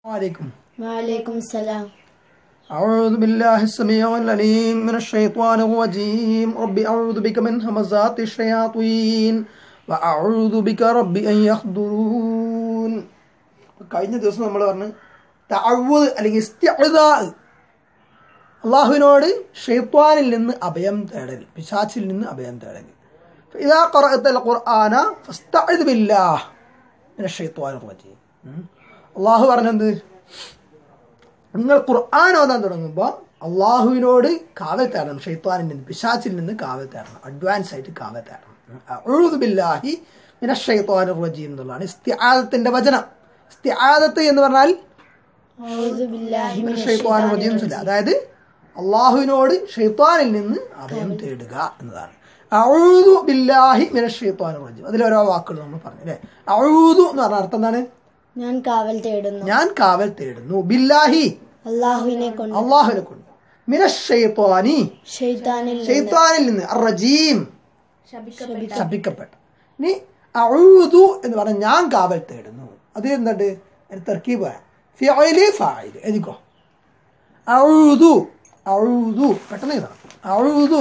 عليكم وعليكم السلام أعوذ بالله السميع العليم من الشيطان الرجيم ربي أعوذ بك من همزات الشياطين وأعوذ بك ربي أن يحضرون കഴിഞ്ഞ ദിവസം നമ്മൾ പറഞ്ഞു തഅവ്വുദ് അല്ലെങ്കിൽ ഇസ്തിഅദാ അള്ളാഹുവിനോട് ഷെയ്ത്വാനിൽ നിന്ന് അഭയം തേടൽ പിശാച്ചിൽ നിന്ന് അഭയം തേടൽ ഇതാ ഖറഅത്തൽ ഖുർആന ഫസ്തഇദ് ബില്ലാഹ് മിനശ് ഷൈത്വാനിർ റജീം ഉം. അള്ളാഹു പറഞ്ഞത് നിങ്ങൾ ഖുർആൻ ഓതാൻ തുടങ്ങുമ്പോൾ അള്ളാഹുവിനോട് കാവൽ തേടണം ഷെയ്ത്വാനിൽ നിന്ന് പിശാച്ചിൽ നിന്ന് കാവൽ തേടണം അഡ്വാൻസ് ആയിട്ട് കാവൽ തേടണം അഊദു ബില്ലാഹി മിനശ് ഷൈത്വാനിർ റജീം എന്നുള്ളതാണ് ഇസ്തിആദത്തിന്റെ വചനം ഇസ്തിആദത്ത് എന്ന് പറഞ്ഞാൽ أعوذ بالله من ഷെയ്ത്വാൻ റജീം ഇല്ല അതായത് അള്ളാഹുവിനോട് ഷെയ്ത്വാനിൽ നിന്ന് അഭയം തേടുക എന്നതാണ് അഊദു ബില്ലാഹി മിനശ് ഷെയ്ത്വാനിർ റജീം അതിൽ ഓരോ വാക്കുകൾ നമ്മൾ പറഞ്ഞു അല്ലേ അഊദു എന്ന് പറഞ്ഞ അർത്ഥം എന്താണ് ഞാൻ കാവൽ തേടുന്നു ഞാൻ കാവൽ തേടുന്നു ബില്ലാഹി അള്ളാഹുവിനെ കൊണ്ട് അള്ളാഹുവിനെ കൊണ്ട് മിനശ് ഷെയ്ത്വാനി ഷെയ്ത്താനിൽ ഷെയ്ത്വാനിൽ നിന്ന് റജീം ശപിക്കപ്പെട്ട ശപിക്കപ്പെട്ട ഇനി അഊദു എന്ന് പറഞ്ഞാൽ ഞാൻ കാവൽ തേടുന്നു അത് എന്തുണ്ട് തെർക്കീബ് ഫിഅലി ഫായില് എഴുതിക്കോ അഊദു അഊദു പെട്ടെന്ന് എഴുതണം അഊദു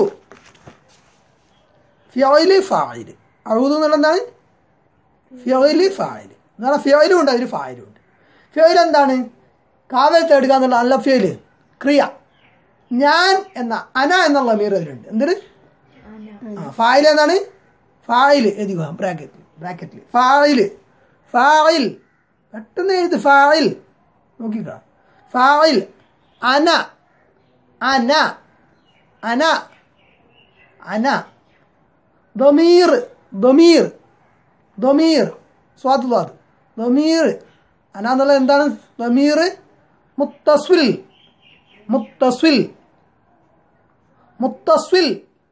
ഫിഅലി ഫായില് അഊദു എന്നുള്ള എന്താണ് ഫിഅലി ഫായില് എന്നാൽ ഫിഅലും ഉണ്ട് അതിന് ഫായിലും ഉണ്ട് ഫിഅൽ എന്താണ് കാവൽ തേടുക എന്നുള്ള നല്ല ഫിയല് ക്രിയ ഞാൻ എന്ന അന എന്നുള്ള മീർ അതിലുണ്ട് എന്തിന് ആ ഫായിൽ എന്താണ് ഫായിൽ എഴുതുക ബ്രാക്കറ്റിൽ ബ്രാക്കറ്റിൽ ഫായിൽ ഫായിൽ പെട്ടെന്ന് എഴുത് ഫായിൽ നോക്കിക്ക ഫായിൽ അന അന അന അന ദമീർ ദമീർ ദമീർ സ്വാദ് സ്വാദ് ദമീർ അന എന്നുള്ളത് എന്താണ് ദമീർ മുത്തസ്വിൽ മുത്തസ്വിൽ മുത്തസ്വിൽ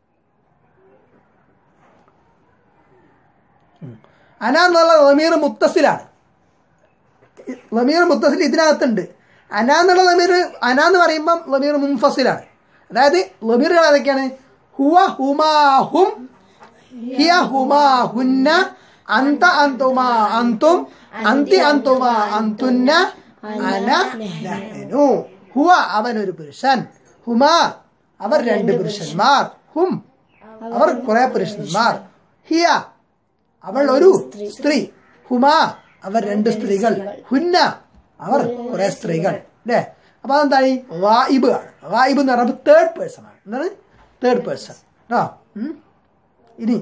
അന എന്നുള്ള ലമീർ മുത്തസിലാണ് ലമീർ മുത്തസിൽ ഇതിനകത്തുണ്ട് അന എന്നുള്ള ലമീർ അന എന്ന് പറയുമ്പം ലമീർ മുൻഫസിലാണ് അതായത് ലമീറുകൾ ഏതൊക്കെയാണ് ഹുവ ഹുമാ ഹും ഹിയ ഹുമാ ഹുന്ന അന്ത അന്തുമാ അന്തും അന്തി അന്തുമാ അന്തുന്ന അന നഹ്നു ഹുവ അവൻ ഒരു പുരുഷൻ ഹുമാ അവർ രണ്ട് പുരുഷന്മാർ ഹും അവർ കുറെ പുരുഷന്മാർ ഹിയ അവൾ ഒരു സ്ത്രീ ഹുമാ അവർ രണ്ട് സ്ത്രീകൾ ഹുന്ന അവർ കുറെ സ്ത്രീകൾ അല്ലേ അപ്പൊ അതെന്താണ് വായിബ് ആണ് വായിബ് എന്ന് പറയുമ്പോൾ തേർഡ് പേഴ്സൺ ആണ് എന്താണ് തേർഡ് പേഴ്സൺ ആ ഉം. ഇനി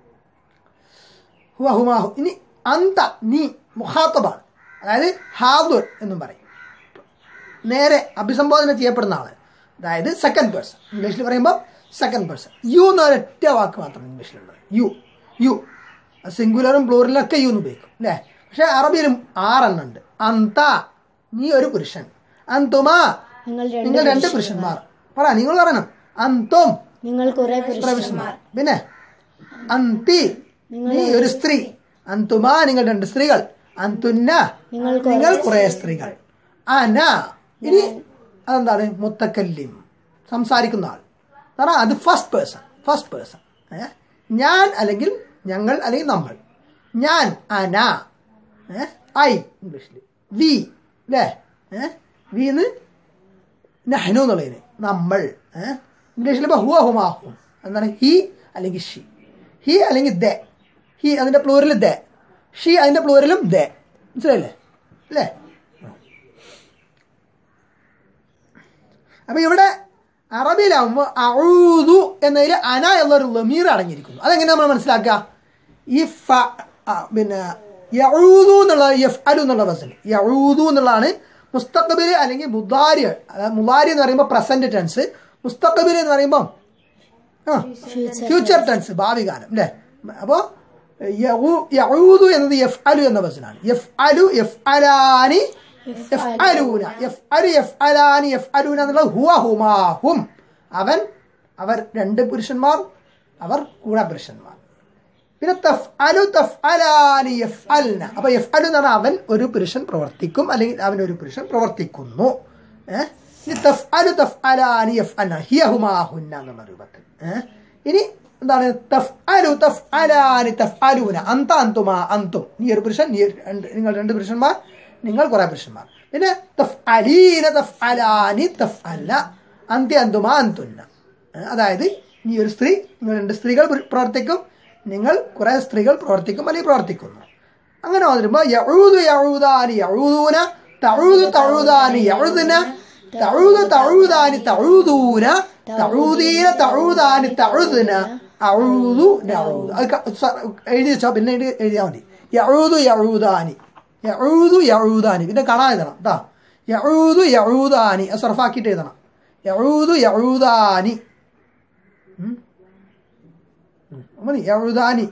ഹുവ ഹുമാ ഹു ഇനി അന്ത നീ മുഹാത്തബാണ് അതായത് ഹാദുർ എന്നും പറയും നേരെ അഭിസംബോധന ചെയ്യപ്പെടുന്ന ആള് അതായത് സെക്കൻഡ് പേഴ്സൺ ഇംഗ്ലീഷിൽ പറയുമ്പോൾ സെക്കൻഡ് പേഴ്സൺ യു എന്ന ഒരൊറ്റ വാക്ക് മാത്രം ഇംഗ്ലീഷിലുള്ളത് യു യു സിംഗുലറും പ്ലൂറലും ഒക്കെ യു എന്ന് ഉപയോഗിക്കും അല്ലേ പക്ഷെ അറബിയിലും ആറെണ്ണം ഉണ്ട് അന്ത നീ ഒരു പുരുഷൻ അന്തുമാ നിങ്ങൾ രണ്ട് നിങ്ങൾ രണ്ട് പുരുഷന്മാർ പറ നിങ്ങൾ പറയണം അന്തും നിങ്ങൾ കുറെ പുരുഷന്മാർ പുരുഷന്മാർ പിന്നെ അന്തി നീ ഒരു സ്ത്രീ അന്തുമാ നിങ്ങൾ രണ്ട് സ്ത്രീകൾ അന്തുന്ന നിങ്ങൾ നിങ്ങൾ കുറെ സ്ത്രീകൾ അന ഇനി അതെന്താണ് മുത്തക്കല്ലിം സംസാരിക്കുന്ന ആൾ പറ അത് ഫസ്റ്റ് പേഴ്സൺ ഫസ്റ്റ് പേഴ്സൺ ഞാൻ അല്ലെങ്കിൽ ഞങ്ങൾ അല്ലെങ്കിൽ നമ്മൾ ഞാൻ അന ഐ ഇംഗ്ലീഷിൽ വി അല്ലേ വി എന്ന് നഹ്നു എന്നുള്ളതിന് നമ്മൾ ഇംഗ്ലീഷിൽ ഇപ്പോൾ ഹുവ ഹുമാഹും എന്താണ് ഹി അല്ലെങ്കിൽ ഷി ഹി അല്ലെങ്കിൽ ദ ഹി അതിൻ്റെ പ്ലൂരൽ ദ ഷി അതിൻ്റെ പ്ലൂരലും ദ മനസ്സിലായില്ലേ അല്ലേ അപ്പൊ ഇവിടെ അറബിയിലാവുമ്പോൾ അഊദു എന്നതിൽ അന എന്നൊരു ലമീർ അടങ്ങിയിരിക്കുന്നു അതെങ്ങനെ നമ്മൾ മനസ്സിലാക്കുക ഈ ഫ ആ, പിന്നെ യഊദു എന്നുള്ള എഫ് അലു എന്നുള്ള വസൽ യഊദു എന്നുള്ളതാണ് മുസ്തഖബിൽ അല്ലെങ്കിൽ മുദാരി അതായത് മുദാരി എന്ന് പറയുമ്പോൾ പ്രസന്റ് ടെൻസ് മുസ്തഖബിൽ എന്ന് പറയുമ്പോൾ ആ ഫ്യൂച്ചർ ടെൻസ് ഭാവി കാലം അല്ലേ അപ്പോ യഊ- യഊദു എന്നത് എഫ് അലു എന്ന വസനാണ് എഫ് അലു എഫ് അലാനി എഫ് അലൂന എഫ് അലു എഫ് അലാനി എഫ് അലൂന എന്നുള്ളത് ഹുവ ഹുമാ ഹും അവൻ അവർ രണ്ട് പുരുഷന്മാർ അവർ കൂടെ പുരുഷന്മാർ പിന്നെ തഫ് അലു തഫ് അലാനി എഫ് അൽന അപ്പൊ എഫ് അലു എന്ന് പറഞ്ഞാൽ അവൻ ഒരു പുരുഷൻ പ്രവർത്തിക്കും അല്ലെങ്കിൽ അവൻ ഒരു പുരുഷൻ പ്രവർത്തിക്കുന്നു ഏഹ് ഇനി തഫ് അലു തഫ് അലാനി എഫ് അൽന ഹിയ ഹുമാ ഹുന്ന എന്നുള്ള രൂപത്തിൽ ഏഹ് ഇനി എന്താണ് തഫ് അലു തഫ് അലാനി തഫ് അലൂന അന്ത അന്തുമാ അന്തും നീ ഒരു പുരുഷൻ നീ രണ്ട് നിങ്ങൾ രണ്ട് പുരുഷന്മാർ നിങ്ങൾ കുറെ പുരുഷന്മാർ പിന്നെ തഫ്അലീന തഫ്അലാനി തഫ്അല അന്ത്യ അന്തുമാ അന്തുന്ന ഏ, അതായത് ഈ ഒരു സ്ത്രീ നിങ്ങൾ രണ്ട് സ്ത്രീകൾ പ്ര- പ്രവർത്തിക്കും നിങ്ങൾ കുറെ സ്ത്രീകൾ പ്രവർത്തിക്കും അല്ലെങ്കിൽ പ്രവർത്തിക്കുന്നു അങ്ങനെ വന്നിരുമ്പോ യഊദു യഊദാനി യഊദൂന തഊദു തഊദാനി യഊദുന തഊദു തഊദാനി തഊദൂന തഊദീന തഊദാനി തഊദുന അഊദു നഊദു അത് ക- സ- എഴുതി വെച്ചോ പിന്നെ ഇത് എഴുതിയാൽ മതി യഊദു യഊദാനി യഊദു യഊദാനി പിന്നെ കാണാൻ എഴുതണം കേട്ടോ യഊദു യഊദാനി അത് സർഫാക്കിയിട്ട് എഴുതണം യഊദു യഊദാനി ഉം. ഉം. മതി യഊദാനി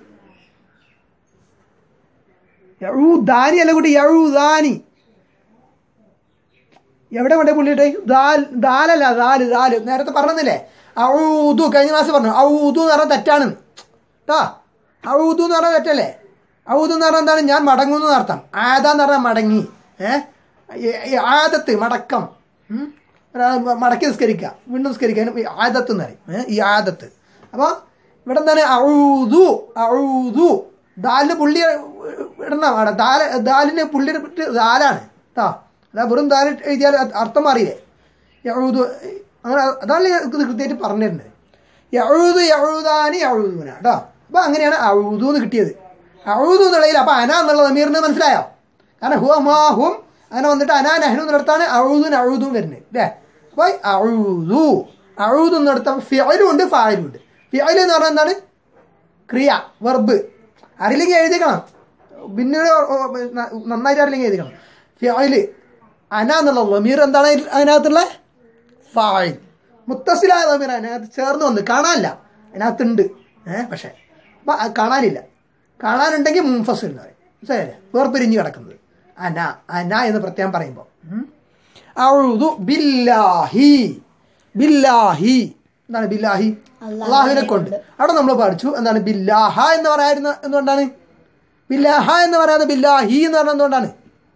യഊദാനി അല്ല കുട്ടി യഊദാനി എവിടെ കൊണ്ടേ പുള്ളിയിട്ട് ദാൽ ദാലല്ല ദാല് ദാല് നേരത്തെ പറഞ്ഞില്ലേ ഔദു കഴിഞ്ഞ ക്ലാസ് പറഞ്ഞു ഔദു എന്ന് പറഞ്ഞാൽ തെറ്റാണ് കേട്ടാ ഔദു എന്ന് പറഞ്ഞാൽ തെറ്റല്ലേ ഔദു എന്ന് പറഞ്ഞാൽ എന്താണ് ഞാൻ മടങ്ങുന്നു എന്നർത്ഥം ആദ എന്ന് പറഞ്ഞാൽ മടങ്ങി ഏഹ് ആദത്ത് മടക്കം ഉം? ഒരാൾ മടക്കി നിസ്കരിക്കുക വീണ്ടും നിസ്കരിക്കുക ഈ ആദത്ത് എന്ന് പറയും ഏഹ്? ഈ ആദത്ത് അപ്പോൾ ഇവിടെ എന്താണ് ഔദു ഔദു ദാലിന് പുള്ളി ഇടണം അവിടെ ദാല ദാലിന് പുള്ളി ഇട്ട് ദാലാണ് കേട്ടോ അല്ല വെറും ദാൽ എഴുതിയാൽ അത് അർത്ഥം അറിയില്ലേ യഴുതു അങ്ങനെ അതാണ് ഇത് കൃത്യമായിട്ട് പറഞ്ഞിരുന്നത് യഴുതു യഴുതാനി യഴുദൂന കേട്ടോ അപ്പോൾ അങ്ങനെയാണ് അഴുതു എന്ന് കിട്ടിയത് അഴുതു എന്നുള്ളതിൽ അപ്പോൾ അന എന്നുള്ള അമീറിന് മനസ്സിലായോ കാരണം ഹുവ മാ ഹും അങ്ങനെ വന്നിട്ട് അനാ നഹ്നു എന്നിടത്താണ് അഴുതും അഴുതും വരുന്നത് അല്ലേ അപ്പോൾ അഴുതു അഴുതു എന്നിടത്ത് ഫിയലും ഉണ്ട് ഫായലും ഉണ്ട് ഫിയൽ എന്ന് പറഞ്ഞാൽ എന്താണ് ക്രിയ വെർബ് അറിയില്ലെങ്കിൽ എഴുതിക്കണം പിന്നീട് ഓ- ഓ- ന- നന്നായിട്ട് അറിയില്ലെങ്കിൽ എഴുതിക്കണം ഫിയല് അന എന്നുള്ള ലമീർ എന്താണ് അതിൽ- അതിനകത്തുള്ള ഫായിൽ മുത്തസിലായ ലമീർ അതിനകത്ത് ചേർന്ന് വന്ന് കാണാനില്ല അതിനകത്തുണ്ട് ഏഹ് പക്ഷേ അപ്പം അത് കാണാനില്ല കാണാനുണ്ടെങ്കിൽ മുംഫസ് എന്ന് പറയും മനസ്സിലായില്ലേ വേർപിരിഞ്ഞ് കിടക്കുന്നത് അന അന എന്ന് പ്രത്യേകം പറയുമ്പോൾ ഔദു ബില്ലാഹി ബില്ലാഹി എന്താണ് ബില്ലാഹി അള്ളാഹുവിനെ കൊണ്ട് അവിടെ നമ്മൾ പഠിച്ചു എന്താണ് ബില്ലാഹ എന്ന് പറയായിരുന്ന എന്തുകൊണ്ടാണ് ബില്ലാഹ എന്ന് പറയാതെ ബില്ലാഹി എന്ന് പറഞ്ഞ എന്തുകൊണ്ടാണ്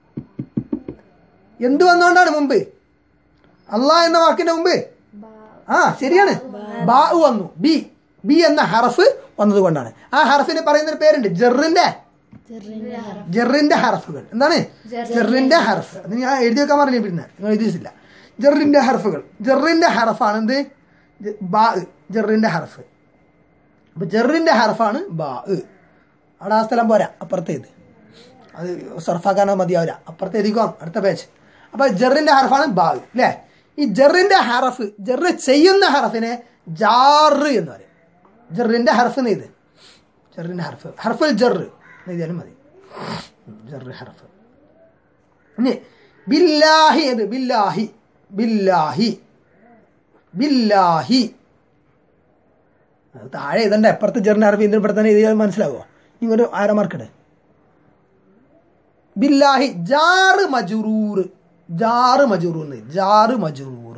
എന്ത് വന്നുകൊണ്ടാണ് മുമ്പ് അള്ളാഹ് എന്ന വാക്കിന്റെ മുമ്പ് ആ ശരിയാണ് ബാ വന്നു ബി ബി എന്ന ഹറഫ് വന്നതുകൊണ്ടാണ് ആ ഹറഫിന് പറയുന്നൊരു പേരുണ്ട് ജെറിന്റെ ചെറിയ ഹറഫ്. ജെറിന്റെ ഹർഫുകൾ എന്താണ് ജെറിന്റെ ഹർഫ് അത് ഞാൻ എഴുതി വെക്കാൻ പറഞ്ഞു പിന്നെ നിങ്ങൾ എഴുതിയിട്ടില്ല ജെറിന്റെ ഹർഫുകൾ ജെറിന്റെ ഹർഫാണ് എന്ത് ജ- ബാ ജെറിന്റെ ഹർഫ് അപ്പൊ ജെറിന്റെ ഹർഫാണ് ബാ അവിടെ ആ സ്ഥലം പോരാ അപ്പുറത്തേത് അത് സർഫാക്കാനോ മതിയാവില്ല അപ്പുറത്ത് എഴുതിക്കോ അടുത്ത പേജ് അപ്പൊ ജെറിന്റെ ഹർഫാണ് ബാ അല്ലേ ഈ ജെറിന്റെ ഹറഫ് ജെറ് ചെയ്യുന്ന ഹറഫിനെ ജാറ് എന്ന് പറയും ജെറിന്റെ ഹർഫ് എന്ന് ഇത് ജെറിന്റെ ഹർഫ് ഹർഫുൽ ജെറ് എഴുതിയാലും മതി ജെറ് ഹർഫ് ഇനി ബില്ലാഹി ഇത് ബില്ലാഹി ബില്ലാഹി ബില്ലാഹി അത് താഴെ എഴുതണ്ട എപ്പുറത്ത് ജെറിന്റെ ഹർഫ് ഇതിന് ഇവിടെ തന്നെ എഴുതിയാൽ മനസ്സിലാവുമോ ഈ ഒരു ആരോ മാർക്കിട് ബില്ലാഹി ജാറ് മജുറൂർ ജാറ് മജുറൂർ ജാറ് മജുറൂർ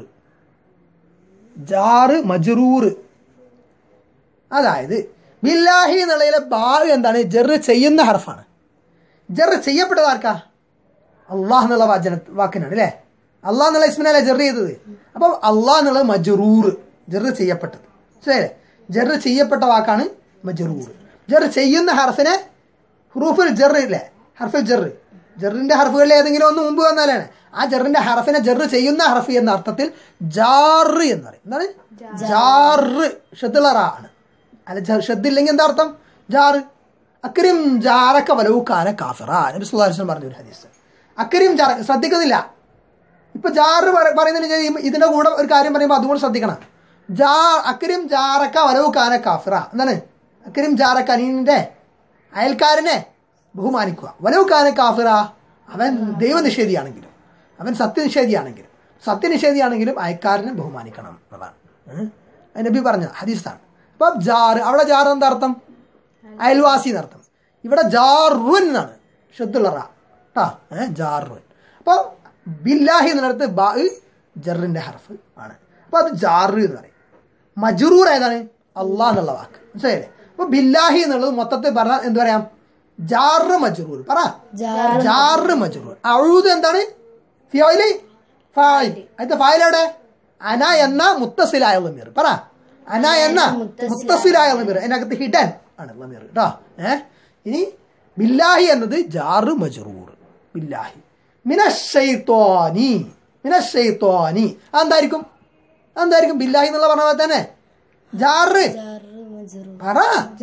ജാറ് മജുറൂർ അതായത് ബില്ലാഹി എന്നുള്ളതിലെ ബാ എന്താണ് ജെറ് ചെയ്യുന്ന ഹർഫാണ് ജെറ് ചെയ്യപ്പെട്ടത് ആർക്കാ അള്ളാഹ് എന്നുള്ള വാചന വാക്കിനാണ് അല്ലേ അള്ളാഹ് എന്നുള്ള ഇസ്മിനല്ലേ ജെറ് ചെയ്തത് അപ്പം അള്ളാഹ് എന്നുള്ളത് മജറൂർ ജെറ് ചെയ്യപ്പെട്ടത് ശരിയല്ലേ ജെറ് ചെയ്യപ്പെട്ട വാക്കാണ് മജറൂർ ജെറ് ചെയ്യുന്ന ഹർഫിനെ ഹുറൂഫുൽ ജെറ് ഇല്ലേ ഹർഫുൽ ജെറ് ജെറിന്റെ ഹർഫുകളിൽ ഏതെങ്കിലും ഒന്ന് മുമ്പ് വന്നാലാണ് ആ ജെറിന്റെ ഹർഫിനെ ജെറ് ചെയ്യുന്ന ഹർഫ് എന്ന അർത്ഥത്തിൽ ജാറ് എന്ന് പറയും എന്താണ് ജാറ് ഷദ്ലറ ആണ് അല്ല ജ- ഷദ്ദില്ലെങ്കിൽ എന്താ അർത്ഥം ജാറ് അക്രിം ജാറക്ക വലവുക്കാന കാഫിറ നബി സുല്ലാ വസ്ലം പറഞ്ഞ ഒരു ഹദീസ് അക്രിം ജാറ ശ്രദ്ധിക്കുന്നില്ല ഇപ്പൊ ജാറ് പറ- പറയുന്നതിന് ഞാൻ ഈ- ഇതിന്റെ കൂടെ ഒരു കാര്യം പറയുമ്പോൾ അതുകൂടെ ശ്രദ്ധിക്കണം ജാ അക്രിം ജാറക്ക വലവുക്കാന കാഫിറ എന്താണ് അക്രിം ജാറക്ക നീന്റെ അയൽക്കാരനെ ബഹുമാനിക്കുക വലവുക്കാന കാഫിറ അവൻ ദൈവനിഷേധിയാണെങ്കിലും അവൻ സത്യനിഷേധിയാണെങ്കിലും സത്യനിഷേധിയാണെങ്കിലും അയൽക്കാരനെ ബഹുമാനിക്കണം എന്നതാണ് ഏഹ്? അത് നബി പറഞ്ഞ ഹദീസാണ് അപ്പൊ ജാറ് അവിടെ ജാറ് എന്താ അർത്ഥം അയൽവാസി എന്നർത്ഥം ഇവിടെ ജാറുൻ എന്നാണ് ഷദ്ദുള്ള കേട്ടാ ഏഹ് ജാറുൻ അപ്പോൾ ബില്ലാഹി എന്നിടത്ത് ബാ ജറിന്റെ ഹർഫ് ആണ് അപ്പോൾ അത് ജാറ് എന്ന് പറയും മജറൂർ ഏതാണ് അള്ളാഹ് എന്നുള്ള വാക്ക് മനസ്സിലായില്ലേ അപ്പോൾ ബില്ലാഹി എന്നുള്ളത് മൊത്തത്തിൽ പറഞ്ഞാൽ എന്ത് പറയാം ജാറ് മജറൂർ പറ ജാറ് ജാറ് മജറൂർ അഴുത് എന്താണ് ഫിയോയില് ഫായിൽ അതിന്റെ ഫായിൽ എവിടെ അന എന്ന മുത്തസിലായ ലമീർ പറ അന എന്ന മുത്തസിലായ ലമീർ അതിനകത്ത് ഹിഡൻ ആണ് ലമീർ കേട്ടോ ഏ ഇനി ബില്ലാഹി എന്നത് ജാറ് മജറൂർ ബില്ലാഹി മിനശ്ശൈത്വാനി മിനശ്ശൈത്വാനി അതെന്തായിരിക്കും അതെന്തായിരിക്കും ബില്ലാഹി എന്നുള്ള പറഞ്ഞ പോലെ തന്നെ ജാറ് ജാറ് മജറൂർ പറ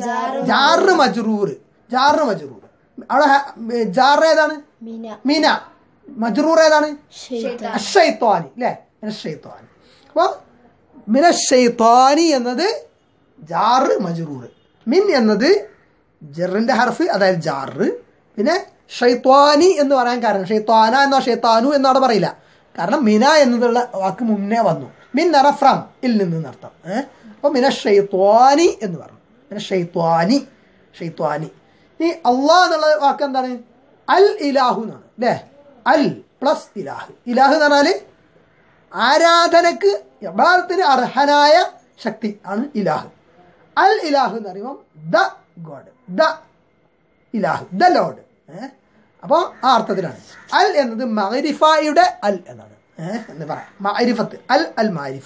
ജാറ് മജ്റൂർ ജാറ് മജ്റൂർ അവിടെ ഹ- ജാറ് ഏതാണ് മിന മീന മജ്റൂർ ഏതാണ് ഷെയ്ത്താൻ അഷൈത്വാനി അല്ലേ മിനശ്ശൈത്വാനി അപ്പോൾ മിനശ്ശൈത്വാനി എന്നത് ജാറ് മജ്റൂർ മിൻ എന്നത് ജറിന്റെ ഹർഫ് അതായത് ജാറ് പിന്നെ ഷൈത്വാനി എന്ന് പറയാൻ കാരണം ഷെയ്ത്വാന എന്നോ ഷെയ്ത്താനു എന്നോ അവിടെ പറയില്ല കാരണം മിന എന്നുള്ള വാക്ക് മുന്നേ വന്നു മിൻ നറ ഫ്രം ഇൽ നിന്ന് എന്നർത്ഥം ഏഹ് അപ്പോൾ മിന ഷെയ്ത്വാനി എന്ന് പറഞ്ഞു പിന്നെ ഷെയ്ത്വാനി ഷെയ്ത്വാനി ഈ അള്ളാഹ് എന്നുള്ള വാക്ക് എന്താണ് അൽ ഇലാഹു എന്നാണ് അല്ലേ അൽ പ്ലസ് ഇലാഹ് ഇലാഹ് എന്ന് പറഞ്ഞാൽ ആരാധനക്ക് യഥാർത്ഥത്തിന് അർഹനായ ശക്തി ആണ് ഇലാഹ് അൽ ഇലാഹ് എന്ന് പറയുമ്പോൾ ദ ഗോഡ് ദ ഇലാഹ് ദ ലോഡ് അപ്പോൾ ആ അർത്ഥത്തിലാണ് അൽ എന്നത് മഅരിഫയുടെ അൽ എന്നാണ് ഏഹ് എന്ന് പറയാം മഅരിഫത്ത് അൽ അൽ മാരിഫ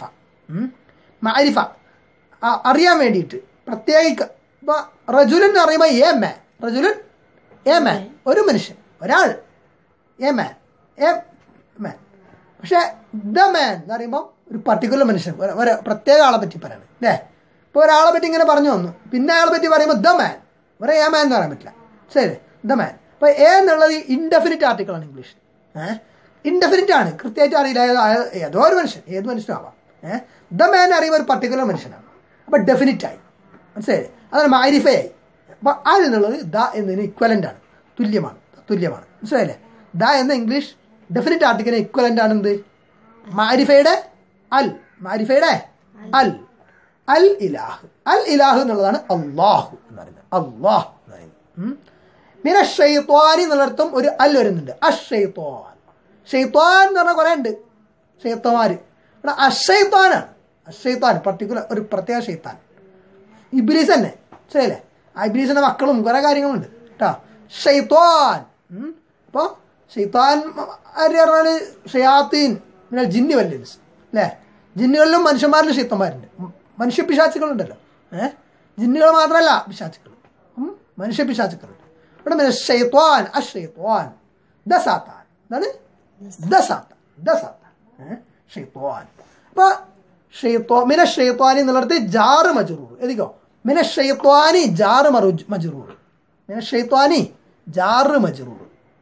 മഅരിഫ ആ- അറിയാൻ വേണ്ടിയിട്ട് പ്രത്യേകിക്ക ഇപ്പോൾ റജുലൻ എന്ന് പറയുമ്പോൾ എ മാൻ റജുലൻ എ മാൻ ഒരു മനുഷ്യൻ ഒരാൾ എ മാൻ എ മാൻ പക്ഷേ ദ മാൻ എന്ന് പറയുമ്പോൾ ഒരു പർട്ടിക്കുലർ മനുഷ്യൻ ഒരു- ഒരു പ്രത്യേക ആളെ പറ്റി പറയണം അല്ലേ ഇപ്പോൾ ഒരാളെ പറ്റി ഇങ്ങനെ പറഞ്ഞു വന്നു പിന്നെ അയാളെ പറ്റി പറയുമ്പോൾ ദ മാൻ ഒരു എ മാൻ എന്ന് പറയാൻ പറ്റില്ല ശരി ദ മാൻ അപ്പോൾ എ എന്നുള്ളത് ഇൻഡെഫിനിറ്റ് ആർട്ടിക്കിളാണ് ഇംഗ്ലീഷിൽ ഏഹ് ഇൻഡെഫിനിറ്റ് ആണ് കൃത്യമായിട്ട് അറിയില്ല ഏതോ ഏതോ- ഏതോ ഒരു മനുഷ്യൻ ഏത് മനുഷ്യനും ആവാം ഏഹ് ദ മാൻ അറിയുമ്പോൾ ഒരു പർട്ടിക്കുലർ മനുഷ്യനാണ് അപ്പോൾ ഡെഫിനിറ്റ് ആയി മനസ്സിലായി അതാണ് മാരിഫയായി അപ്പോൾ അൽ എന്നുള്ളത് ദ എന്നതിന് ഇക്വലൻ്റ് ആണ് തുല്യമാണ് തുല്യമാണ് മനസ്സിലായില്ലേ ദ എന്ന ഇംഗ്ലീഷ് ഡെഫിനിറ്റ് ആർട്ടിക്കിന് ഇക്വലൻ്റ് ആണ് എന്ത് മാരിഫയുടെ അൽ മാരിഫയുടെ അൽ അൽ ഇലാഹ് അൽ ഇലാഹ് എന്നുള്ളതാണ് അള്ളാഹു എന്ന് പറയുന്നത് അള്ളാഹ് എന്ന് പറയുന്നത് ഉം. പിന്നെ ഷെയ്ത്വാനി എന്നുള്ളിടത്തും ഒരു അൽ വരുന്നുണ്ട് അഷെയ്ത്വാൻ ഷെയ്ത്വാൻ എന്ന് പറഞ്ഞാൽ കുറേ ഉണ്ട് ഷെയ്ത്തമാര് ഇവിടെ അഷെയ്ത്താനാണ് അഷെയ്ത്താൻ പർട്ടിക്കുലർ ഒരു പ്രത്യേക ഷെയ്ത്താൻ ഇബ്ലീസ് തന്നെ ശരിയല്ലേ ആ ഇബ്ലീസിന്റെ മക്കളും കുറെ കാര്യങ്ങളുണ്ട് കേട്ടോ ഷെയ്ത്താൻ അപ്പോൾ ഷെയ്ത്താൻ ആര് പറഞ്ഞാൽ ഷയാത്തീൻ പിന്നെ ജിന്നി വല്യൻസ് അല്ലേ ജിന്നുകളിലും മനുഷ്യന്മാരിലും ഷെയ്ത്തന്മാരുണ്ട് ഉം, മനുഷ്യ പിശാച്ചുക്കളുണ്ടല്ലോ ഏഹ് ജിന്നുകൾ മാത്രമല്ല പിശാച്ചുക്കൾ ഉം, മനുഷ്യ പിശാച്ചുക്കളുണ്ട് ഇവിടെ പിന്നെ ഷെയ്ത്വാൻ അഷെയ്ത്വാൻ ദസാത്താൻ എന്താണ് ദസാത്താൻ ദസാത്താൻ ഏഹ് ഷെയ്ത്വാൻ അപ്പോൾ ഷെയ്ത്വാ മിന ഷെയ്ത്വാനി എന്നുള്ളിടത്ത് ജാറ് മജറൂർ എതിക്കോ മിന ഷെയ്ത്വാനി ജാറ് മറു മജറൂർ മിന ഷെയ്ത്വാനി ജാറ് മജറൂർ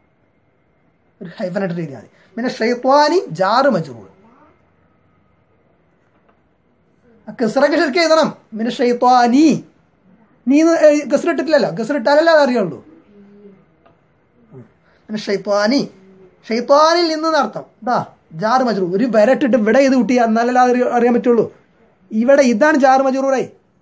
ഒരു ഹൈഫനായിട്ട് രീതിയാണ് മിന ഷെയ്ത്വാനി ജാറ് മജറൂർ കസറൊക്കെ ശരിക്കും എഴുതണം മിന ഷെയ്ത്വാനി നീ ഗസറിട്ടിട്ടില്ലല്ലോ ഗസറിട്ടാലല്ലേ അത് അറിയുള്ളൂ പിന്നെ ഷെയ്ത്വാനി ഷെയ്ത്വാനിൽ നിന്ന് നടത്തം ഇതാ ജാറ് മജറൂർ ഒരു വരട്ടിട്ട് ഇവിടെ ഇത് കൂട്ടി എന്നാലല്ലേ അത് അറിയ- അറിയാൻ പറ്റുള്ളൂ ഇവിടെ ഇതാണ് ജാറ് മജറൂറേ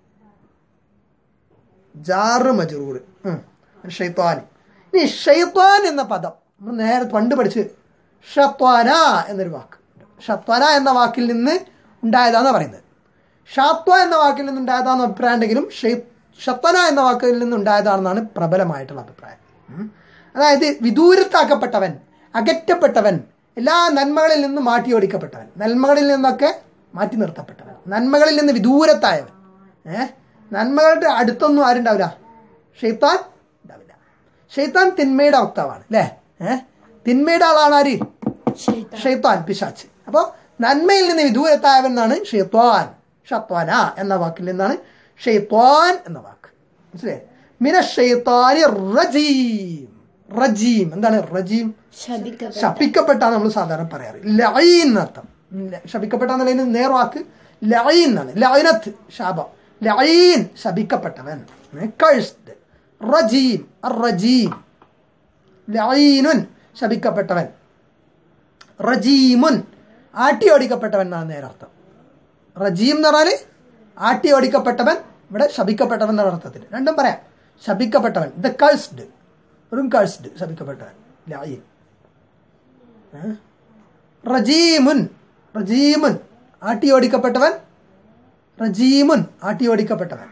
ജാറ് മജറൂർ ഷെയ്ത്വാനി ഇനി ഷെയ്ത്വാൻ എന്ന പദം നമ്മൾ നേരെ പണ്ട് പഠിച്ച് ഷത്വാന എന്നൊരു വാക്ക് ഷത്വാന എന്ന വാക്കിൽ നിന്ന് ഉണ്ടായതാന്ന് പറയുന്നത് ഷാത്വ എന്ന വാക്കിൽ നിന്ന് ഉണ്ടായതാണെന്ന് അഭിപ്രായം ഉണ്ടെങ്കിലും ഷെയ്- ഷത്വന എന്ന വാക്കിൽ നിന്ന് ഉണ്ടായതാണെന്നാണ് പ്രബലമായിട്ടുള്ള അഭിപ്രായം ഉം. അതായത് വിദൂരത്താക്കപ്പെട്ടവൻ അകറ്റപ്പെട്ടവൻ എല്ലാ നന്മകളിൽ നിന്ന് മാറ്റിയോടിക്കപ്പെട്ടവൻ നന്മകളിൽ നിന്നൊക്കെ മാറ്റി നിർത്തപ്പെട്ടവൻ നന്മകളിൽ നിന്ന് വിദൂരത്തായവൻ ഏഹ് നന്മകളുടെ അടുത്തൊന്നും ആരുണ്ടാവില്ല ഷെയ്ത്താൻ ഉണ്ടാവില്ല ഷെയ്ത്താൻ തിന്മയുടെ വക്താവാണ് അല്ലേ ഏഹ് തിന്മയുടെ ആളാണ് ആര് ഷെയ്ത്താൻ ഷെയ്ത്താൻ പിശാച്ച് അപ്പോൾ നന്മയിൽ നിന്ന് വിദൂരത്തായവൻ എന്നാണ് ഷെയ്ത്വാൻ ഷത്വാന എന്ന വാക്കിൽ നിന്നാണ് ഷെയ്ത്വാൻ എന്ന വാക്ക് മനസ്സിലായി മിന ഷെയ്ത്താനി റജീം റജീം എന്താണ് റജീം ശപിക്കപ്പെട്ട ശപിക്കപ്പെട്ടാണ് നമ്മൾ സാധാരണ പറയാറ് ലൈൻ എന്നർത്ഥം ഉം, ല- ശപിക്കപ്പെട്ട എന്നുള്ളതിന് നേർവാക്ക് ലൈൻ എന്നാണ് ലൈനത്ത് ശാപം ലൈൻ ശപിക്കപ്പെട്ടവൻ കഴ്സ്ഡ് റജീം റജീം ലൈനുൻ ശപിക്കപ്പെട്ടവൻ റജീമുൻ ആട്ടി ഓടിക്കപ്പെട്ടവൻ എന്നാണ് നേരർത്ഥം റജീം എന്ന് പറഞ്ഞാൽ ആട്ടി ഓടിക്കപ്പെട്ടവൻ ഇവിടെ ശപിക്കപ്പെട്ടവൻ എന്ന അർത്ഥത്തിൽ രണ്ടും പറയാം ശപിക്കപ്പെട്ടവൻ ദ കഴ്സ്ഡ് വെറും കഴ്സ്ഡ് ശപിക്കപ്പെട്ടവൻ ലായിൻ ഏ? റജീമുൻ റജീമുൻ ആട്ടി ഓടിക്കപ്പെട്ടവൻ റജീമുൻ ആട്ടി ഓടിക്കപ്പെട്ടവൻ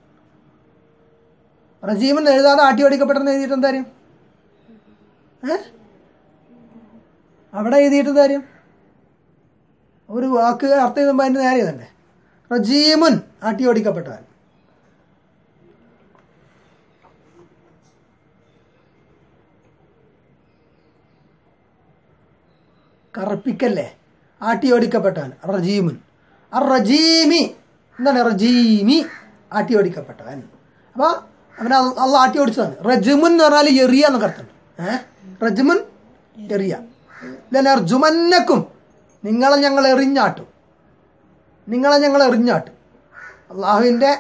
റജീമുൻ എഴുതാതെ ആട്ടി ഓടിക്കപ്പെട്ടവൻ എഴുതിയിട്ട് എന്താ കാര്യം ഏ അവിടെ എഴുതിയിട്ട് എന്താ കാര്യം ഒരു വാക്ക് അർത്ഥം എഴുതുമ്പോൾ അതിൻ്റെ നേരെ തന്നെ റജീമുൻ ആട്ടി ഓടിക്കപ്പെട്ടവൻ കറുപ്പിക്കല്ലേ ആട്ടിയോടിക്കപ്പെട്ടവൻ റജീമുൻ അർ റജീമി എന്താണ് റജീമി ആട്ടിയോടിക്കപ്പെട്ടവൻ അപ്പോൾ അവനെ അള്ള ആട്ടി ഓടിച്ചതാണ് റജുമുൻ എന്ന് പറഞ്ഞാൽ എറിയ എന്നൊക്കെ അർത്ഥമുണ്ട് ഏഹ് റജുമുൻ എറിയ ലനർജുമന്നക്കും നിങ്ങളെ ഞങ്ങൾ എറിഞ്ഞാട്ടും നിങ്ങളെ ഞങ്ങൾ എറിഞ്ഞാട്ടും അള്ളാഹുവിൻ്റെ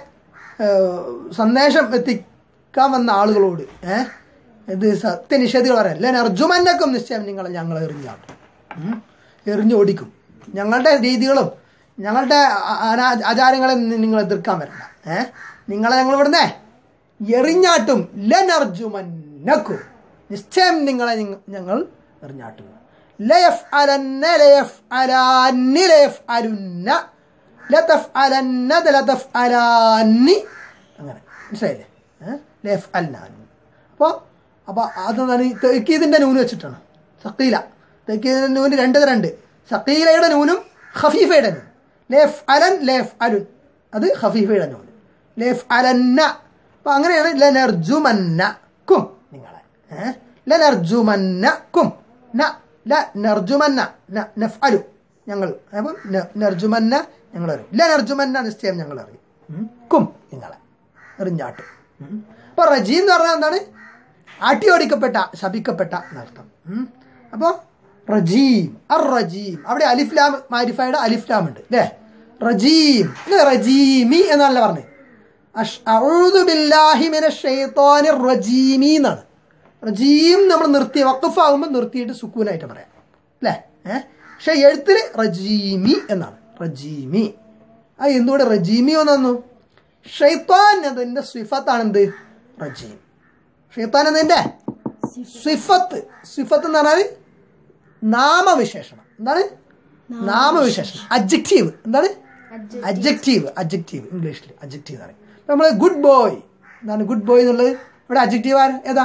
സന്ദേശം എത്തിക്കാൻ വന്ന ആളുകളോട് ഏഹ് ഇത് സത്യനിഷേധികൾ പറയാം ലെൻ അർജുമന്നക്കും നിശ്ചയം നിങ്ങളെ ഞങ്ങൾ എറിഞ്ഞാട്ടും ഉം. എറിഞ്ഞോടിക്കും ഞങ്ങളുടെ രീതികളും ഞങ്ങളുടെ ആ- ആ- ആചാരങ്ങളെ നിങ്ങൾ എതിർക്കാൻ വരണ്ട ഏഹ് നിങ്ങളെ ഞങ്ങൾ ഇവിടുന്നേ എറിഞ്ഞാട്ടും ലനർജുമന്നക്കും നിശ്ചയം നിങ്ങളെ നിങ്ങ- ഞങ്ങൾ എറിഞ്ഞാട്ടും ലയഫ് അലന്ന ലയഫ് അലാന്നി ലയഫ് അലുന്ന ലതഫ് അലന്ന ലതഫ് അലാന്നി അങ്ങനെ മനസ്സിലായില്ലേ ഏഹ് ലയഫ് അൽനാൻ അപ്പോൾ അപ്പോൾ അതെന്താണ് ഈ തെക്കീതിൻ്റെ നൂന് വെച്ചിട്ടാണ് സക്കീല തെക്കീതിൻ്റെ നൂന് രണ്ട് തരണ്ട് സക്കീലയുടെ നൂനും ഖഫീഫയുടെ നൂൻ ലേഫ് അലൻ ലേഫ് അലുൻ അത് ഖഫീഫയുടെ നൂന് ലേഫ് അലന്ന അപ്പം അങ്ങനെയാണ് ലനർജുമന്ന കും നിങ്ങളെ ഏഹ് ലനർജുമന്ന കും ന ല നർജുമന്ന ന നഫ്അലു ഞങ്ങൾ അപ്പം ന- നർജുമന്ന ഞങ്ങൾ അറിയും ലനർജുമന്ന നിശ്ചയം ഞങ്ങൾ അറിയും ഉം. കും നിങ്ങളെ എറിഞ്ഞാട്ടും ഉം. അപ്പൊ റജീം എന്ന് പറഞ്ഞാൽ എന്താണ് ആട്ടിയോടിക്കപ്പെട്ട ശപിക്കപ്പെട്ട എന്നർത്ഥം ഉം. അപ്പൊ റജീം അർ റജീം അവിടെ അലിഫ്ലാം മാരിഫയുടെ അലിഫ്ലാം ഉണ്ട് അല്ലേ റജീം ഇത് റജീമി എന്നല്ല പറഞ്ഞത് അഷ്- അഊദു ബില്ലാഹി മിനശ് ശൈത്വാനിർ റജീമി എന്നാണ് റജീം നമ്മൾ നിർത്തി വക്കഫാകുമ്പോൾ നിർത്തിയിട്ട് സുക്കൂനായിട്ട് പറയാം അല്ലേ ഏഹ് പക്ഷെ എഴുത്തില് റജീമി എന്നാണ് റജീമി ആ എന്തുകൊണ്ട് റജീമി വന്നു ഷെയ്ത്താൻ എന്നതിൻ്റെ സ്വിഫത്താണ് എന്ത് റജീം ഷെയ്ത്താൻ എന്നതിൻ്റെ സ്വിഫത്ത് സ്വിഫത്ത് എന്ന് പറഞ്ഞാൽ നാമവിശേഷണം എന്താണ് നാമവിശേഷണം അബ്ജക്റ്റീവ് എന്താണ് അബ്ജക്റ്റീവ് അബ്ജക്റ്റീവ് ഇംഗ്ലീഷിൽ അബ്ജക്റ്റീവ് എന്ന് പറയും നമ്മൾ ഗുഡ് ബോയ് എന്താണ് ഗുഡ് ബോയ് എന്നുള്ളത് ഇവിടെ അബ്ജക്റ്റീവ് ആര് ഏതാ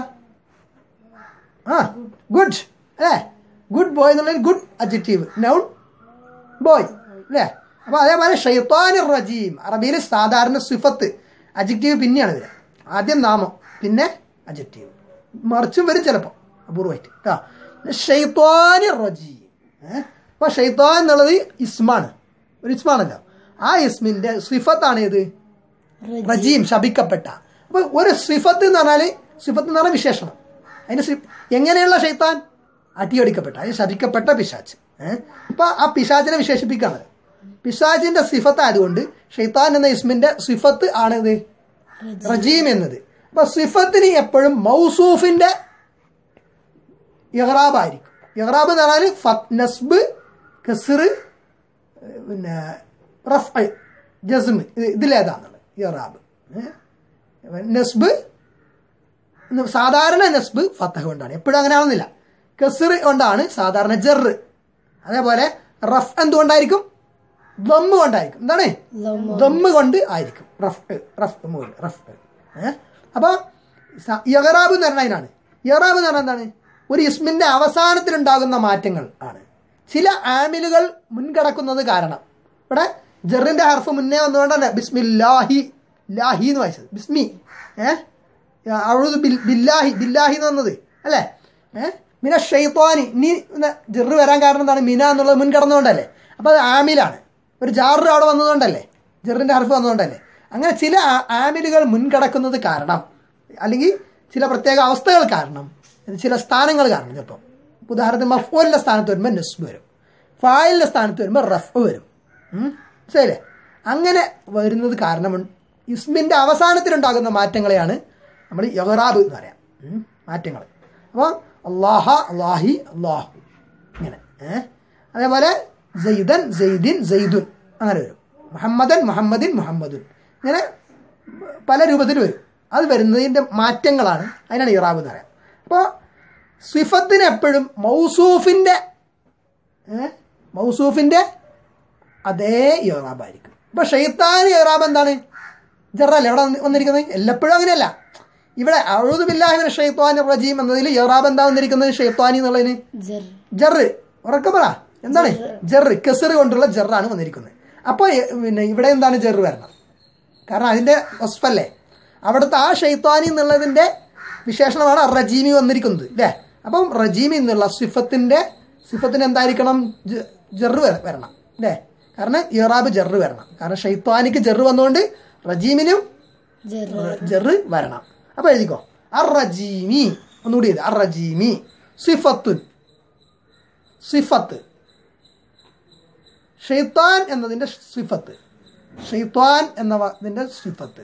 ആ ഗുഡ് അല്ലേ ഗുഡ് ബോയ് എന്നുള്ളത് ഗുഡ് അബ്ജക്റ്റീവ് നൗൺ ബോയ് അല്ലേ അപ്പോൾ അതേപോലെ ഷെയ്ത്താൻ റജീം അറബിയിൽ സാധാരണ സിഫത്ത് അജക്റ്റീവ് പിന്നെയാണ് വരിക ആദ്യം നാമം പിന്നെ അജക്റ്റീവ് മറിച്ചും വരും ചിലപ്പോൾ അപൂർവമായിട്ട് കേട്ടോ ഷെയ്ത്താൻ റജീം ഏഹ് അപ്പോൾ ഷെയ്ത്താൻ എന്നുള്ളത് ഇസ്മാണ് ഒരു ഇസ്മാണല്ലോ ആ ഇസ്മിൻ്റെ സിഫത്താണ് ഏത് റജീം ശപിക്കപ്പെട്ട അപ്പോൾ ഒരു സിഫത്ത് എന്ന് പറഞ്ഞാൽ സിഫത്ത് എന്ന് പറഞ്ഞാൽ വിശേഷണം അതിന് സി എങ്ങനെയുള്ള ഷെയ്ത്താൻ അട്ടിയടിക്കപ്പെട്ട അതിന് ശപിക്കപ്പെട്ട പിശാച്ച് ഏഹ് അപ്പോൾ ആ പിശാച്ചിനെ വിശേഷിപ്പിക്കാണ് പിശാച്ചിന്റെ സിഫത്ത് ആയതുകൊണ്ട് ഷെയ്ത്താൻ എന്ന ഇസ്മിന്റെ സിഫത്ത് ആണിത് റജീം എന്നത് അപ്പൊ സിഫത്തിന് എപ്പോഴും മൗസൂഫിന്റെ ഇഹ്റാബായിരിക്കും ഇഹ്റാബ് എന്ന് പറഞ്ഞാൽ ഫത് നസ്ബ് കസിർ പിന്നെ റഫ് ജസ്മ് ഇത് ഇതിലേതാന്നുള്ളത് ഇഹ്റാബ് ഏഹ്? നസ്ബ് എന്ന് സാധാരണ നസ്ബ് ഫത്തഹ് കൊണ്ടാണ് എപ്പോഴും അങ്ങനെ ആവുന്നില്ല കസിർ കൊണ്ടാണ് സാധാരണ ജറ് അതേപോലെ റഫ് എന്തുകൊണ്ടായിരിക്കും ദമ്മ് കൊണ്ടായിരിക്കും എന്താണ് ദമ്മ് കൊണ്ട് ആയിരിക്കും റഫ് റഫ് മൂല് റഫ് ഏഹ് അപ്പോൾ യഹറാബ് എന്ന് പറഞ്ഞാൽ അതിനാണ് യഹറാബ് എന്ന് പറഞ്ഞാൽ എന്താണ് ഒരു ഇസ്മിന്റെ അവസാനത്തിലുണ്ടാകുന്ന മാറ്റങ്ങൾ ആണ് ചില ആമിലുകൾ മുൻകടക്കുന്നത് കാരണം ഇവിടെ ജെറിന്റെ ഹർഫ് മുന്നേ വന്നുകൊണ്ടാണ് ബിസ്മില്ലാഹി ലാഹി എന്ന് വായിച്ചത് ബിസ്മി ഏഹ് അഴുത് ബില്ലാഹി ബില്ലാഹി എന്ന് വന്നത് അല്ലേ ഏഹ് മിന ഷെയ്ത്വാനി നീ ജെറ് വരാൻ കാരണം എന്താണ് മിന എന്നുള്ളത് മുൻകടന്നുകൊണ്ടല്ലേ അപ്പോൾ അത് ആമിലാണ് ഒരു ജാറ് അവിടെ വന്നതുകൊണ്ടല്ലേ ജെറിൻ്റെ ഹർഫ് വന്നതുകൊണ്ടല്ലേ അങ്ങനെ ചില ആ- ആമിലുകൾ മുൻകടക്കുന്നത് കാരണം അല്ലെങ്കിൽ ചില പ്രത്യേക അവസ്ഥകൾ കാരണം ഇത് ചില സ്ഥാനങ്ങൾ കാരണം ചിലപ്പോൾ ഉദാഹരണത്തിന് മഫ്ഊലിൻ്റെ സ്ഥാനത്ത് വരുമ്പോൾ നസ്ബ് വരും ഫായിലിൻ്റെ സ്ഥാനത്ത് വരുമ്പോൾ റഫ് വരും ഉം? ശരിയല്ലേ അങ്ങനെ വരുന്നത് കാരണം ഇസ്മിൻ്റെ അവസാനത്തിലുണ്ടാകുന്ന മാറ്റങ്ങളെയാണ് നമ്മൾ യഹറാബ് എന്ന് പറയാം ഉം? മാറ്റങ്ങൾ അപ്പോൾ അള്ളാഹ അള്ളാഹി അള്ളാഹു ഇങ്ങനെ ഏഹ് അതേപോലെ സെയ്ദൻ സെയ്ദിൻ സെയ്ദുൻ അങ്ങനെ വരും മുഹമ്മദൻ മുഹമ്മദിൻ മുഹമ്മദുൻ ഇങ്ങനെ പല രൂപത്തിൽ വരും അത് വരുന്നതിൻ്റെ മാറ്റങ്ങളാണ് അതിനാണ് ഇറാബ് എന്ന് പറയാം അപ്പോൾ സ്വിഫത്തിന് എപ്പോഴും മൗസൂഫിൻ്റെ ഏഹ് മൗസൂഫിൻ്റെ അതേ ഇറാബായിരിക്കും ഇപ്പോൾ ഷെയ്ത്താൻ ഇറാബ് എന്താണ് ജറല്ലേ എവിടെ വന്ന് വന്നിരിക്കുന്നത് എല്ലപ്പോഴും അങ്ങനെയല്ല ഇവിടെ അഴുതു ബില്ലാഹിമിന് ഷെയ്ത്താൻ റജീം എന്നതിൽ ഇറാബ് എന്താ വന്നിരിക്കുന്നത് ഷെയ്ത്താനി എന്നുള്ളതിന് ജർ ജറ് ഉറക്കെ പറ എന്താണ് ജറ് കെസറ് കൊണ്ടുള്ള ജറാണ് വന്നിരിക്കുന്നത് അപ്പോൾ പിന്നെ ഇവിടെ എന്താണ് ജറ് വരണം കാരണം അതിൻ്റെ വസ്ഫല്ലേ അവിടുത്തെ ആ ഷെയ്ത്താനി എന്നുള്ളതിൻ്റെ വിശേഷണമാണ് റജീമി വന്നിരിക്കുന്നത് അല്ലേ അപ്പം റജീമി എന്നുള്ള സിഫത്തിൻ്റെ സിഫത്തിന് എന്തായിരിക്കണം ജ- ജെറ് വര- വരണം അല്ലേ കാരണം ഇറാബ് ജെറ് വരണം കാരണം ഷെയ്ത്വാനിക്ക് ജെറ് വന്നുകൊണ്ട് റജീമിനും ജറ ജെറ് വരണം അപ്പോൾ എഴുതിക്കോ അർ റജീമി ഒന്നുകൂടി എഴുതി അർ റജീമി സിഫത്തുൻ സിഫത്ത് ഷെയ്ത്താൻ എന്നതിൻ്റെ സിഫത്ത് ഷെയ്ത്താൻ എന്ന ഇതിൻ്റെ സിഫത്ത്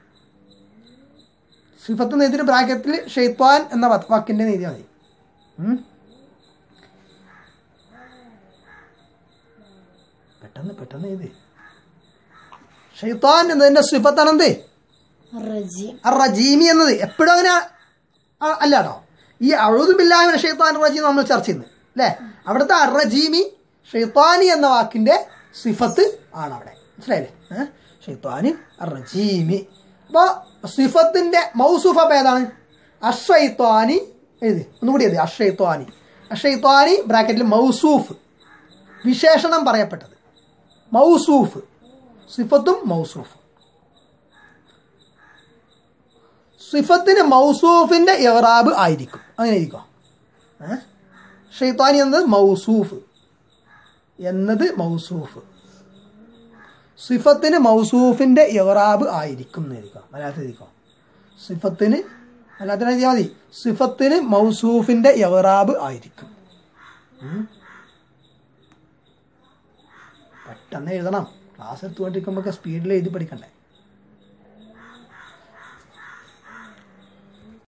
സിഫത്ത് നെയ്തിന് ബ്രാക്കറ്റിൽ ഷെയ്ത്താൻ എന്ന വാ- വാക്കിൻ്റെ നീതി മതി ഉം. പെട്ടെന്ന് പെട്ടെന്ന് എഴുതി ഷെയ്ത്താൻ എന്നതിൻ്റെ സിഫത്താണ് എന്ത് റജി റജീമി എന്നത് എപ്പോഴും അങ്ങനെ ആ- അല്ല കേട്ടോ ഈ അഴുതുബില്ലാമിന് ഷെയ്ത്താൻ റജീം നമ്മൾ ചർച്ച ചെയ്യുന്നത് അല്ലേ അവിടുത്തെ അറജീമി ഷെയ്ത്താനി എന്ന വാക്കിന്റെ സിഫത്ത് ആണ് അവിടെ മനസ്സിലായില്ലേ ഏഹ് ഷെയ്ത്താനി അറജീമി അപ്പോൾ സിഫത്തിന്റെ മൗസൂഫ് അപ്പോൾ ഏതാണ് അഷൈത്വാനി എഴുതി ഒന്നുകൂടി എഴുതി അഷൈത്വാനി അഷൈത്വാനി ബ്രാക്കറ്റിൽ മൗസൂഫ് വിശേഷണം പറയപ്പെട്ടത് മൗസൂഫ് സിഫത്തും മൗസൂഫും സിഫത്തിന് മൗസൂഫിന്റെ ഇറാബ് ആയിരിക്കും അങ്ങനെ ഇരിക്കോ ഏ ഷെയ്ത്താനി എന്നത് മൗസൂഫ് എന്നത് മൗസൂഫ് സിഫത്തിന് മൗസൂഫിന്റെ ഇറാബ് ആയിരിക്കും എന്നിരിക്കോ മലയാളത്തിൽ ഇരിക്കോ സിഫത്തിന് മലയാളത്തിൽ എഴുതിയാൽ മതി സിഫത്തിന് മൗസൂഫിന്റെ ഇറാബ് ആയിരിക്കും ഉം. പെട്ടെന്ന് എഴുതണം ക്ലാസ് എടുത്തുകൊണ്ടിരിക്കുമ്പോൾ സ്പീഡിൽ എഴുതി പഠിക്കണ്ടേ